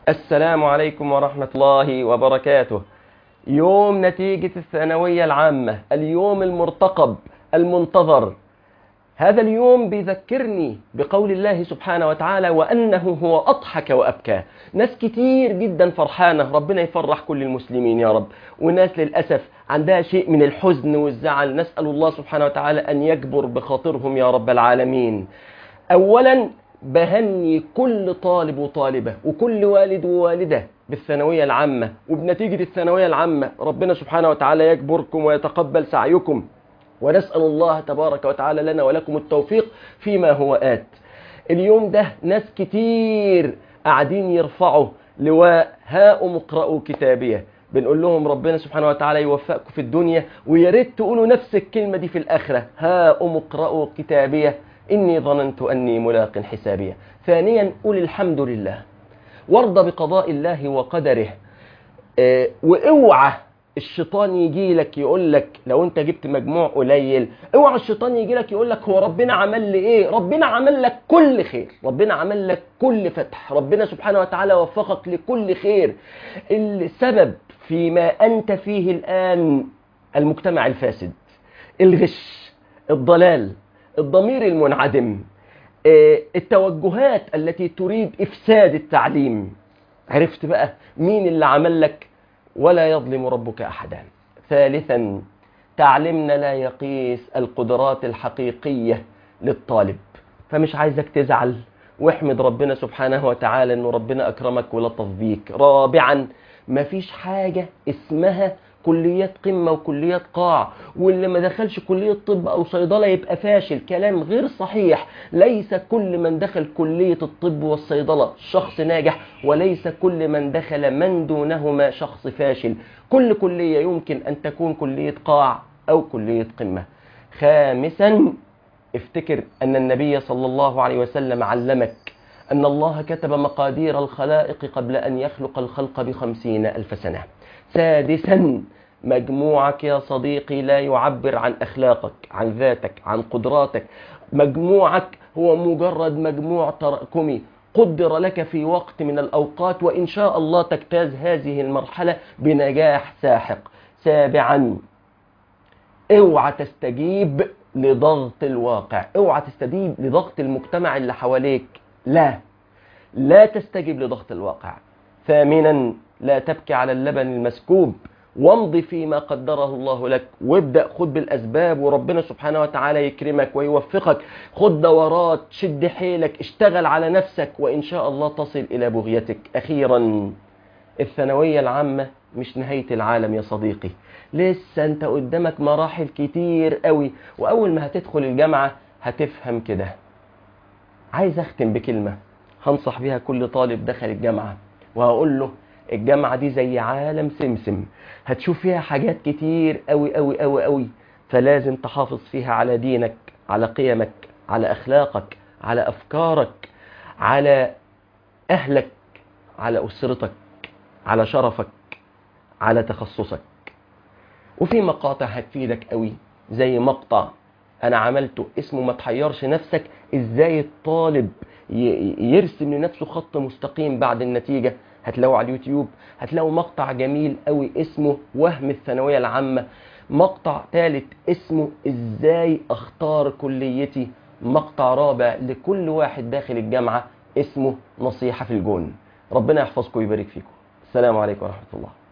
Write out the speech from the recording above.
السلام عليكم ورحمة الله وبركاته يوم نتيجة الثانوية العامة اليوم المرتقب المنتظر هذا اليوم بيذكرني بقول الله سبحانه وتعالى وأنه هو أضحك وأبكى ناس كتير جدا فرحانة ربنا يفرح كل المسلمين يا رب وناس للأسف عندها شيء من الحزن والزعل نسأل الله سبحانه وتعالى أن يجبر بخاطرهم يا رب العالمين أولا بهني كل طالب وطالبة وكل والد ووالدة بالثانوية العامة وبنتيجة الثانوية العامة ربنا سبحانه وتعالى يجبركم ويتقبل سعيكم ونسأل الله تبارك وتعالى لنا ولكم التوفيق فيما هو آت اليوم ده ناس كتير قاعدين يرفعوا لواء هاؤم اقرأوا كتابيه بنقول لهم ربنا سبحانه وتعالى يوفقكم في الدنيا ويا ريت تقولوا نفس الكلمة دي في الآخرة هاؤم اقرأوا كتابيه إني ظننت أني ملاق حسابيه ثانيا قول الحمد لله وارضى بقضاء الله وقدره اه واوعى الشيطان يجي لك يقول لك لو انت جبت مجموع قليل اوعى الشيطان يجي لك يقول لك هو ربنا عمل لي ايه ربنا عمل لك كل خير ربنا عمل لك كل فتح ربنا سبحانه وتعالى وفقك لكل خير السبب فيما انت فيه الان المجتمع الفاسد الغش الضلال الضمير المنعدم التوجهات التي تريد افساد التعليم عرفت بقى مين اللي عمل لك ولا يظلم ربك احدا ثالثا تعليمنا لا يقيس القدرات الحقيقيه للطالب فمش عايزك تزعل واحمد ربنا سبحانه وتعالى انه ربنا اكرمك ولطف بيك رابعا مفيش حاجه اسمها كليات قمة وكليات قاع واللي ما دخلش كلية طب أو صيدلة يبقى فاشل كلام غير صحيح ليس كل من دخل كلية الطب والصيدلة شخص ناجح وليس كل من دخل من دونهما شخص فاشل كل كلية يمكن أن تكون كلية قاع أو كلية قمة خامسا افتكر أن النبي صلى الله عليه وسلم علمك أن الله كتب مقادير الخلائق قبل أن يخلق الخلق بخمسين ألف سنة سادسا مجموعك يا صديقي لا يعبر عن أخلاقك عن ذاتك عن قدراتك مجموعك هو مجرد مجموع تراكمي قدر لك في وقت من الأوقات وإن شاء الله تجتاز هذه المرحلة بنجاح ساحق سابعا اوعى تستجيب لضغط الواقع اوعى تستجيب لضغط المجتمع اللي حواليك لا لا تستجب لضغط الواقع ثامنا لا تبكي على اللبن المسكوب وامضي فيما قدره الله لك وابدأ خد بالأسباب وربنا سبحانه وتعالى يكرمك ويوفقك خد دورات شد حيلك اشتغل على نفسك وإن شاء الله تصل إلى بغيتك أخيرا الثانوية العامة مش نهاية العالم يا صديقي لسه انت قدامك مراحل كتير قوي وأول ما هتدخل الجامعة هتفهم كده عايز أختم بكلمة هنصح بيها كل طالب دخل الجامعة وهقول له الجامعة دي زي عالم سمسم هتشوف فيها حاجات كتير قوي قوي قوي قوي فلازم تحافظ فيها على دينك على قيمك على أخلاقك على أفكارك على أهلك على أسرتك على شرفك على تخصصك وفي مقاطع هتفيدك قوي زي مقطع أنا عملته اسمه ما تحيرش نفسك إزاي الطالب يرسم لنفسه خط مستقيم بعد النتيجة هتلاقوا على اليوتيوب هتلاقوا مقطع جميل قوي اسمه وهم الثانوية العامة مقطع ثالث اسمه ازاي اختار كليتي مقطع رابع لكل واحد داخل الجامعة اسمه نصيحة في الجون ربنا يحفظكم ويبارك فيكم السلام عليكم ورحمة الله